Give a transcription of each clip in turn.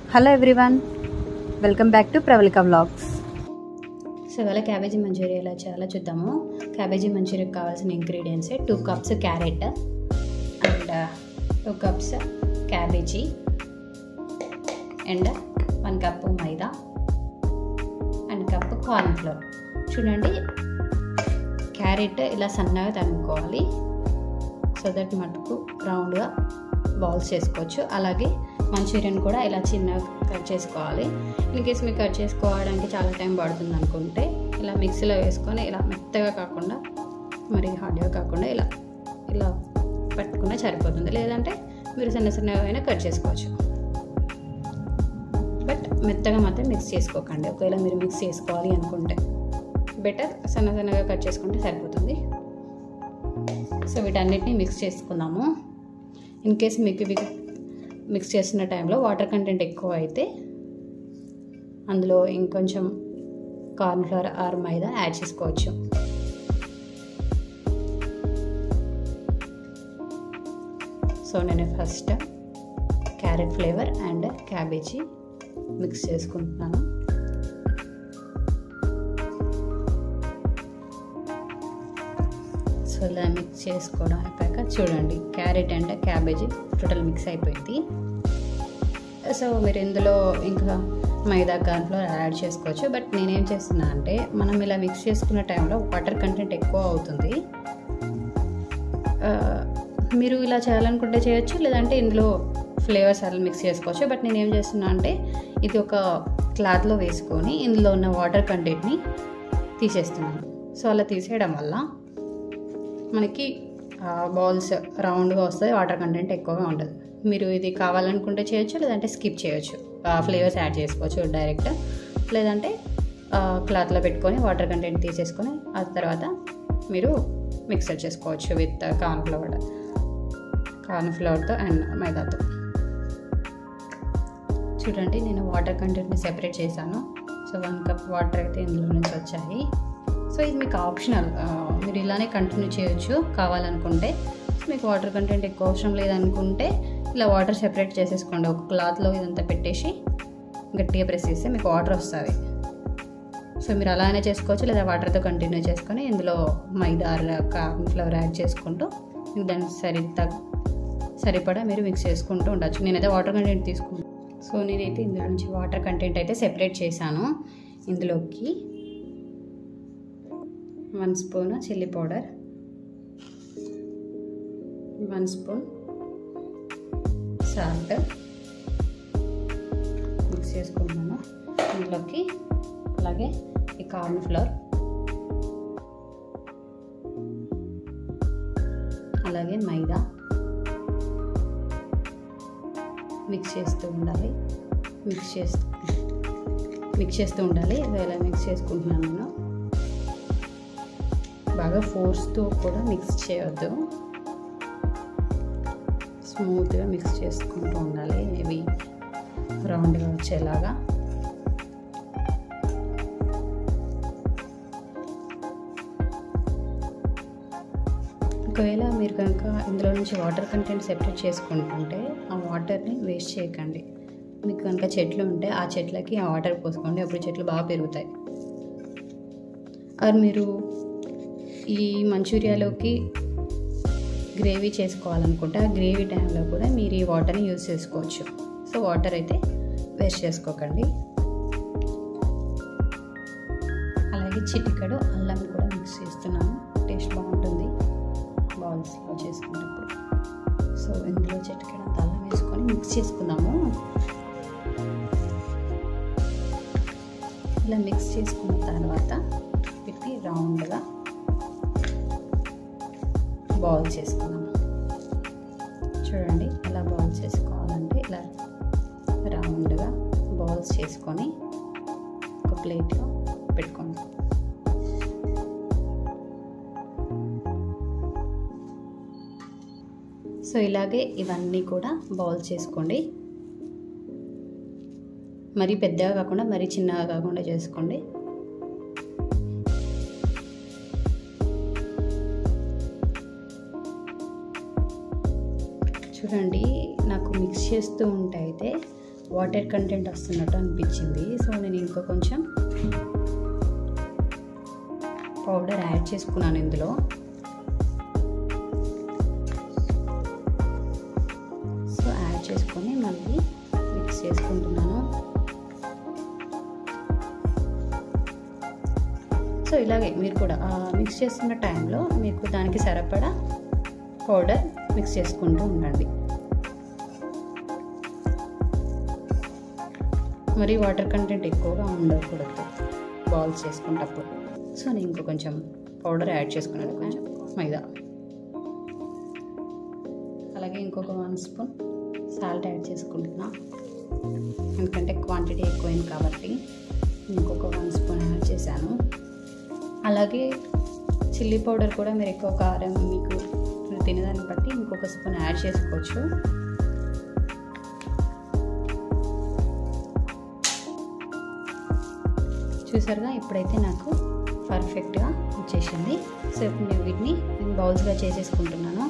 Hello everyone welcome back to Pravalika vlogs so ఇవాళ cabbage manchuria ఎలా చేయాలో చూద్దాము క్యాబేజీ మంచూరియాకి కావాల్సిన ingredients two cups carrot and two cups cabbage and one cup maida and cup corn flour చూడండి carrot ఇలా సన్నగా తనుకోవాలి సో దట్ మటుకు రౌండ్గా బాల్స్ చేసుకోవచ్చు అలాగే మంచూరియన్ కూడా ఇలా చిన్నగా కట్ చేసుకోవాలి ఇన్ కేస్ మీకు కట్ చేసుకోవడానికి చాలా టైం పడుతుంది అనుకుంటే ఇలా మిక్సీలో వేసుకొని ఇలా మెత్తగా కాకుండా మరి హార్డ్గా కాకుండా ఇలా ఇలా పట్టుకున్నా సరిపోతుంది లేదంటే మీరు సన్న సన్నగా అయినా కట్ చేసుకోవచ్చు బట్ మెత్తగా మాత్రం మిక్స్ చేసుకోకండి ఒకవేళ మీరు మిక్స్ చేసుకోవాలి అనుకుంటే బెటర్ సన్న సన్నగా కట్ చేసుకుంటే సరిపోతుంది సో వీటన్నిటిని మిక్స్ చేసుకుందాము ఇన్ కేస్ మీకు ఇవి మిక్స్ చేస్తున్న టైంలో వాటర్ కంటెంట్ ఎక్కువ అయితే అందులో ఇంకొంచెం corn flour or maida add చేసుకోవచ్చు సో నేను first carrot flavour and cabbage mix చేసుకుంటున్నాను సో ఇలా మిక్స్ చేసుకోవడం అయిపోయాక చూడండి carrot and cabbage total mix అయిపోయింది సో మీరు ఇందులో ఇంకా మైదా కార్న్ఫ్లోర్ యాడ్ చేసుకోవచ్చు బట్ నేనేం చేస్తున్నా అంటే మనం ఇలా మిక్స్ చేసుకున్న టైంలో వాటర్ కంటెంట్ ఎక్కువ అవుతుంది మీరు ఇలా చేయాలనుకుంటే చేయొచ్చు లేదంటే ఇందులో ఫ్లేవర్స్ అలా మిక్స్ చేసుకోవచ్చు బట్ నేను ఏం చేస్తున్నా అంటే ఇది ఒక క్లాత్లో వేసుకొని ఇందులో ఉన్న వాటర్ కంటెంట్ని తీసేస్తున్నాను సో అలా తీసేయడం వల్ల మనకి బాల్స్ రౌండ్గా వస్తుంది వాటర్ కంటెంట్ ఎక్కువగా ఉంటుంది మీరు ఇది కావాలనుకుంటే చేయొచ్చు లేదంటే స్కిప్ చేయొచ్చు ఫ్లేవర్స్ యాడ్ చేసుకోవచ్చు డైరెక్ట్ లేదంటే క్లాత్లో పెట్టుకొని వాటర్ కంటెంట్ తీసేసుకొని ఆ తర్వాత మీరు మిక్సర్ చేసుకోవచ్చు విత్ కార్న్ ఫ్లవర్ కార్న్ ఫ్లవర్తో అండ్ మైదాతో చూడండి నేను వాటర్ కంటెంట్ని సెపరేట్ చేశాను సో వన్ కప్ వాటర్ అయితే ఇందులో నుంచి వచ్చాయి సో ఇది మీకు ఆప్షనల్ మీరు ఇలానే కంటిన్యూ చేయొచ్చు కావాలనుకుంటే మీకు వాటర్ కంటెంట్ ఎక్కువ అవసరం లేదనుకుంటే ఇలా వాటర్ సెపరేట్ చేసేసుకోండి ఒక క్లాత్లో ఇదంతా పెట్టేసి గట్టిగా ప్రెస్ చేస్తే మీకు వాటర్ వస్తుంది సో మీరు అలానే చేసుకోవచ్చు లేదా వాటర్తో కంటిన్యూ చేసుకొని ఇందులో మైదా కార్న్ ఫ్లవర్ యాడ్ చేసుకుంటూ దాన్ని సరి తగ్ సరిపడా మీరు మిక్స్ చేసుకుంటూ ఉండొచ్చు నేనైతే వాటర్ కంటెంట్ తీసుకుంటాను సో నేనైతే ఇందులో నుంచి వాటర్ కంటెంట్ అయితే సెపరేట్ చేశాను ఇందులోకి one spoon chilli powder one spoon salt mix చేసుకున్నాను ఇందులోకి అలాగే ఈ కార్న్ ఫ్లోర్ అలాగే మైదా మిక్స్ చేస్తూ ఉండాలి మిక్స్ చేస్తూ మిక్స్ చేస్తూ ఉండాలి ఇలా మిక్స్ చేసుకుంటున్నాను నేను బాగా ఫోర్స్తో కూడా మిక్స్ చేయొద్దు స్మూత్గా మిక్స్ చేసుకుంటూ ఉండాలి ఇవి రౌండ్గా వచ్చేలాగా ఒకవేళ మీరు కనుక ఇందులో నుంచి వాటర్ కంటెంట్ సెపరేట్ చేసుకుంటుంటే ఆ వాటర్ని వేస్ట్ చేయకండి మీకు కనుక చెట్లు ఉంటే ఆ చెట్లకి ఆ వాటర్ పోసుకోండి అప్పుడు చెట్లు బాగా పెరుగుతాయి ఆర్ మీరు ఈ మంచూరియాలోకి గ్రేవీ చేసుకోవాలనుకుంటే ఆ గ్రేవీ టైంలో కూడా మీరు ఈ వాటర్ని యూజ్ చేసుకోవచ్చు సో వాటర్ అయితే వేస్ట్ చేసుకోకండి అలాగే చిటికడు అల్లం కూడా మిక్స్ చేస్తున్నాను టేస్ట్ బాగుంటుంది బాల్స్లో చేసుకున్నప్పుడు సో ఇందులో చిటికడంత అల్లం వేసుకొని మిక్స్ చేసుకుందాము ఇలా మిక్స్ చేసుకున్న తర్వాత పెట్టి రౌండ్గా బాల్ చేసుకున్నాము చూడండి ఇలా బాల్ చేసుకోవాలంటే ఇలా రౌండ్గా బాల్స్ చేసుకొని ఒక ప్లేట్లో పెట్టుకోండి సో ఇలాగే ఇవన్నీ కూడా బౌల్ చేసుకోండి మరీ పెద్దగా కాకుండా మరీ చిన్నగా కాకుండా చేసుకోండి చూడండి నాకు మిక్స్ చేస్తూ ఉంటే అయితే వాటర్ కంటెంట్ వస్తున్నట్టు అనిపించింది సో నేను ఇంకా కొంచెం పౌడర్ యాడ్ చేసుకున్నాను ఇందులో సో యాడ్ చేసుకొని మళ్ళీ మిక్స్ చేసుకుంటున్నాను సో ఇలాగే మీరు కూడా మిక్స్ చేస్తున్న టైంలో మీకు దానికి సరిపడా పౌడర్ మిక్స్ చేసుకుంటూ ఉండండి మరి వాటర్ కంటెంట్ ఎక్కువగా ఉండకూడదు బాల్స్ చేసుకునేటప్పుడు సో నేను ఇంకో కొంచెం పౌడర్ యాడ్ చేసుకున్నాను కొంచెం మైదా అలాగే ఇంకొక వన్ స్పూన్ సాల్ట్ యాడ్ చేసుకుంటున్నా ఎందుకంటే క్వాంటిటీ ఎక్కువైంది కాబట్టి ఇంకొక వన్ స్పూన్ యాడ్ చేశాను అలాగే చిల్లీ పౌడర్ కూడా మీరు ఎక్కువ కారం మీకు తినేదాన్ని బట్టి ఇంకొక స్పూన్ యాడ్ చేసుకోవచ్చు చూసారుగా ఇప్పుడైతే నాకు పర్ఫెక్ట్గా వచ్చేసింది సో ఇప్పుడు నేను వీటిని నేను బౌల్స్గా చేసేసుకుంటున్నాను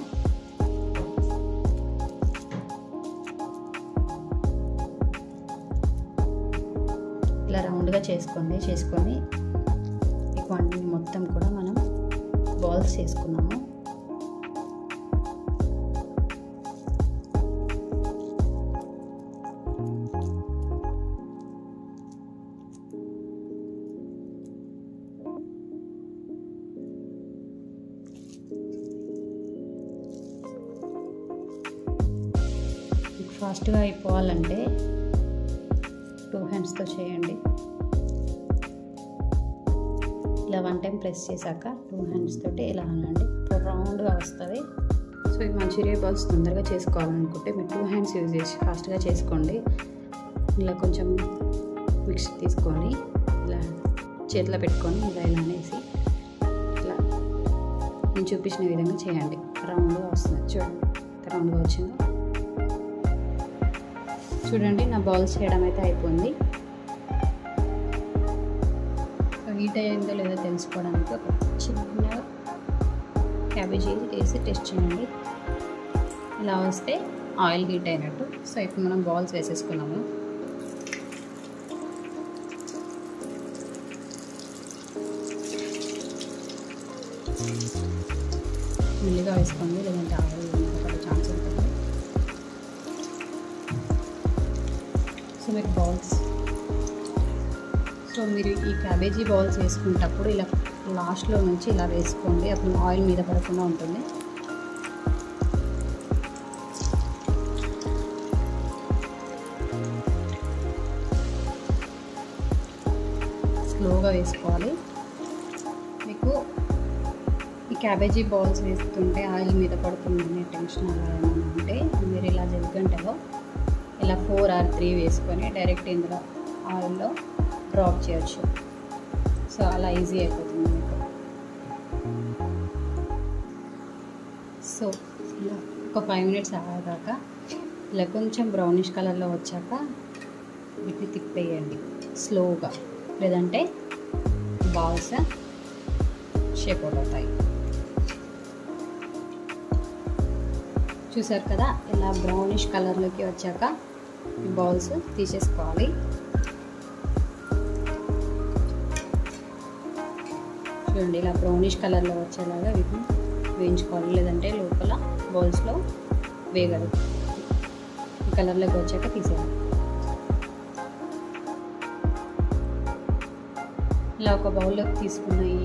ఇలా రౌండ్గా చేసుకోండి చేసుకొని ఈ క్వాంటిటీ మొత్తం కూడా మనం బాల్స్ చేసుకున్నాము ఫాస్ట్గా అయిపోవాలంటే టూ హ్యాండ్స్తో చేయండి ఇలా వన్ టైం ప్రెస్ చేశాక టూ హ్యాండ్స్ తోటి ఇలా అనండి రౌండ్గా వస్తుంది సో ఈ మంచూరియా బాల్స్ తొందరగా చేసుకోవాలనుకుంటే మీరు టూ హ్యాండ్స్ యూజ్ చేసి ఫాస్ట్గా చేసుకోండి ఇలా కొంచెం మిక్స్ తీసుకొని ఇలా చేతిలో పెట్టుకొని ఇలా ఇలా అనేసి ఇలా నేను చూపించిన విధంగా చేయండి రౌండ్గా వస్తుంది చూడండి రౌండ్గా వచ్చిందో చూడండి నా బాల్స్ చేయడం అయితే అయిపోయింది హీట్ అయ్యిందో లేదో తెలుసుకోవడానికి ఒక చిన్న క్యాబేజీ వేసి టెస్ట్ చేయండి ఇలా వస్తే ఆయిల్ హీట్ అయినట్టు సో ఇప్పుడు మనం బాల్స్ వేసేసుకున్నాము మెల్లిగా వేసుకోండి లేదంటే ఆయిల్ పడే ఛాన్స్ ఉంటుంది సో మీకు బాల్స్ సో మీరు ఈ క్యాబేజీ బాల్స్ వేసుకునేటప్పుడు ఇలా లాస్ట్లో నుంచి ఇలా వేసుకోండి అప్పుడు ఆయిల్ మీద పడకుండా ఉంటుంది స్లోగా వేసుకోవాలి మీకు ఈ క్యాబేజీ బాల్స్ వేస్తుంటే ఆయిల్ మీద పడుతుందనే టెన్షన్ అలా ఏమైనా ఉంటే మీరు ఇలా జగ్గంటలో ఇలా ఫోర్ ఆర్ త్రీ వేసుకొని డైరెక్ట్ ఇందులో ఆయిల్లో డ్రాప్ చేయొచ్చు సో అలా ఈజీ అయిపోతుంది మీకు సో ఇలా ఒక ఫైవ్ మినిట్స్ ఆగాక ఇలా కొంచెం బ్రౌనిష్ కలర్లో వచ్చాక వీటిని తిప్పేయండి స్లోగా లేదంటే బాల్స్ షేప్ అవుట్ అవుతాయి చూసారు కదా ఇలా బ్రౌనిష్ కలర్లోకి వచ్చాక ఈ బాల్స్ తీసేసుకోవాలి చూడండి ఇలా బ్రౌనిష్ కలర్లో వచ్చేలాగా వీటిని వేయించుకోవాలి లేదంటే లోపల బౌల్స్లో వేగదు ఈ కలర్లోకి వచ్చాక తీసేయాలి ఇలా ఒక బౌల్లోకి తీసుకున్న ఈ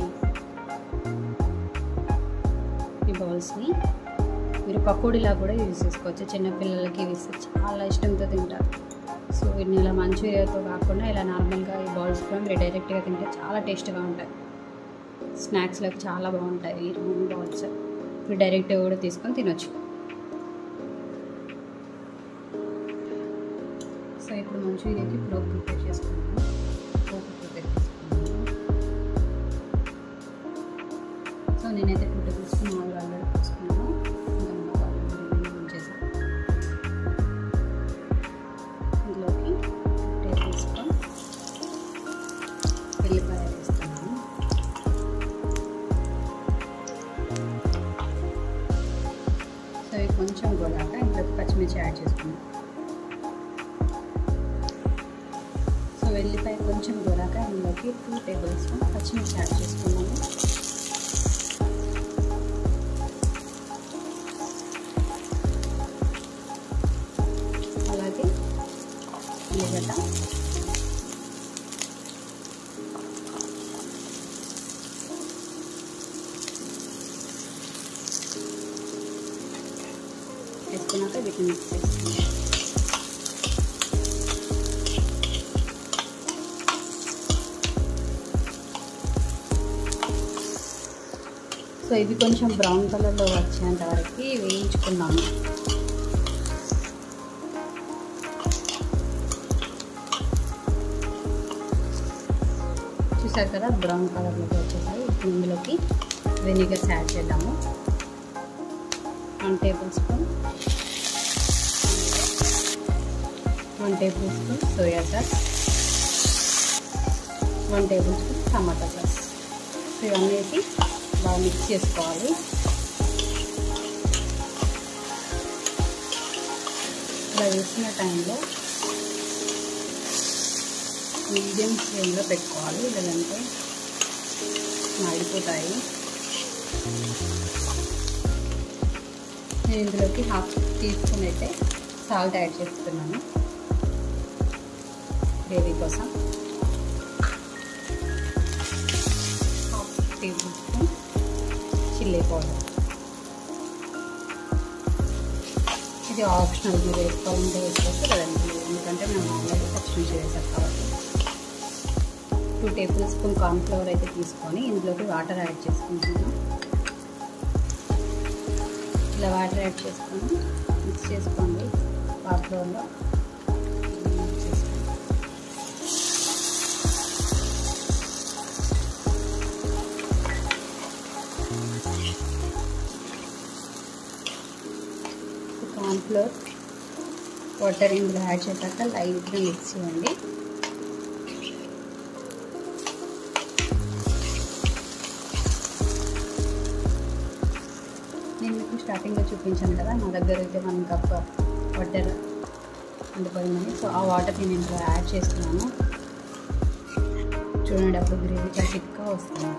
ఈ బౌల్స్ని మీరు పకోడీలా కూడా యూజ్ చేసుకోవచ్చు చిన్నపిల్లలకి వేస్తే చాలా ఇష్టంతో తింటారు సో వీటిని ఇలా మంచూరియాతో కాకుండా ఇలా నార్మల్గా ఈ బాల్స్ కూడా మీరు డైరెక్ట్గా తింటే చాలా టేస్ట్గా ఉంటాయి స్నాక్స్లోకి చాలా బాగుంటాయి ఈ రౌండ్ బాల్స్ మీరు డైరెక్ట్గా కూడా తీసుకొని తినొచ్చు సో ఇప్పుడు మంచూరియాకి ప్రోక్ ప్రిపేర్ చేసుకున్నాను ప్రోక్ ప్రిపేర్ చేసుకున్నాను సో నేనైతే two table spoon oil already తీసుకున్నాను ఇంకా రిమైనింగ్ ఉంచేసాను ఇందులోకి టేబుల్ స్పూన్ వెల్లిపాయ వేస్తున్నాను సో ఇవి కొంచెం గోలాక ఇంట్లోకి పచ్చిమిర్చి యాడ్ చేసుకున్నాను వెల్లిపాయ కొంచెం దొరక ఇందులోకి టూ టేబుల్ స్పూన్ పచ్చిమిర్చి యాడ్ చేసుకున్నాము అలాగే ఉల్లిగడ్డ వేసుకున్నాక వీటిని మిక్స్ చేసుకుందాం సో ఇవి కొంచెం బ్రౌన్ కలర్లో వచ్చేంత వరకు వేయించుకున్నాము చూసారు కదా బ్రౌన్ కలర్లోకి వచ్చేసాయి ఇప్పుడు ఇందులోకి వెనిగర్స్ యాడ్ చేద్దాము one table spoon one table spoon soya sauce one table spoon tomato sauce ఇవన్నీ వేసి బాగా మిక్స్ చేసుకోవాలి ఇలా వేసిన టైంలో మీడియం ఫ్లేమ్లో పెట్టుకోవాలి లేదంటే మాడిపోతాయి నేను ఇందులోకి హాఫ్ టీ స్పూన్ అయితే సాల్ట్ యాడ్ చేస్తున్నాను గ్రేవీ కోసం half table spoon chilli powder ఇది ఆప్షనల్ మీరు వేసుకోవాలంటే వేసుకోవచ్చు లేదంటే లేదు. ఎందుకంటే మేము ఆల్రెడీ పచ్చిమిర్చి వేసాం కాబట్టి టూ టేబుల్ స్పూన్ కార్న్ఫ్లవర్ అయితే తీసుకొని ఇందులోకి వాటర్ యాడ్ చేసుకుంటున్నాం ఇలా వాటర్ యాడ్ చేసుకొని మిక్స్ చేసుకోండి కార్న్ఫ్లవర్లో మిక్స్ చేసుకోండి కార్న్ఫ్లోర్ వాటర్ ఇందులో యాడ్ చేశాక లైట్గా మిక్స్ చేయండి నేను మీకు స్టార్టింగ్లో చూపించాను కదా నా దగ్గర అయితే వన్ కప్ వాటర్ ఉండిపోయిందని సో ఆ వాటర్ నేను ఇందులో యాడ్ చేస్తున్నాను చూడండి అప్పుడు గ్రేవీ చాలా థిక్గా వస్తుంది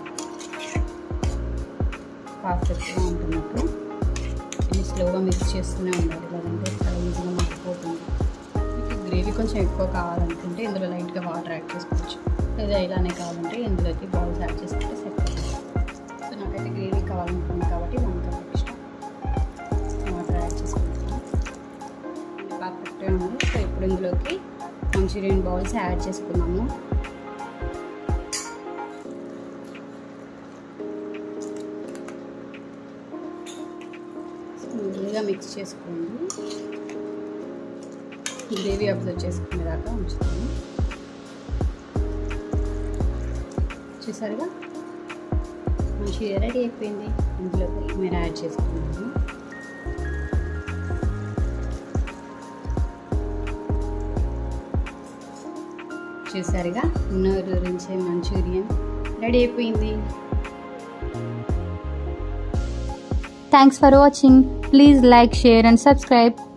పర్ఫెక్ట్గా ఉంటున్నప్పుడు ఇది స్లోగా మిక్స్ చేస్తూనే ఉండాలి లేదంటే చాలా ఈజీగా మారిపోతుంది మీకు గ్రేవీ కొంచెం ఎక్కువ కావాలనుకుంటే ఇందులో లైట్గా వాటర్ యాడ్ చేసుకోవచ్చు లేదా ఇలానే కావాలంటే ఇందులోకి బాల్స్ యాడ్ చేసుకుంటే సెట్ అవుతుంది సో నాకైతే గ్రేవీ కావాలనుకుంది కాబట్టి వన్ కప్ ఇష్టం వాటర్ యాడ్ చేసుకుంటున్నాను పర్ఫెక్ట్గా ఉంది సో ఇప్పుడు ఇందులోకి మంచూరియన్ బాల్స్ యాడ్ చేసుకున్నాము మెల్లిగా మిక్స్ చేసుకోండి గ్రేవీ అబ్జర్వ్ చేసుకునేదాకా ఉంచుతాను చూసారుగా మంచిగా రెడీ అయిపోయింది ఇందులో మీరు యాడ్ చేసుకున్నాను చూసారుగా నూరూరించే మంచూరియన్ రెడీ అయిపోయింది Thanks for watching. Please like, share, and subscribe.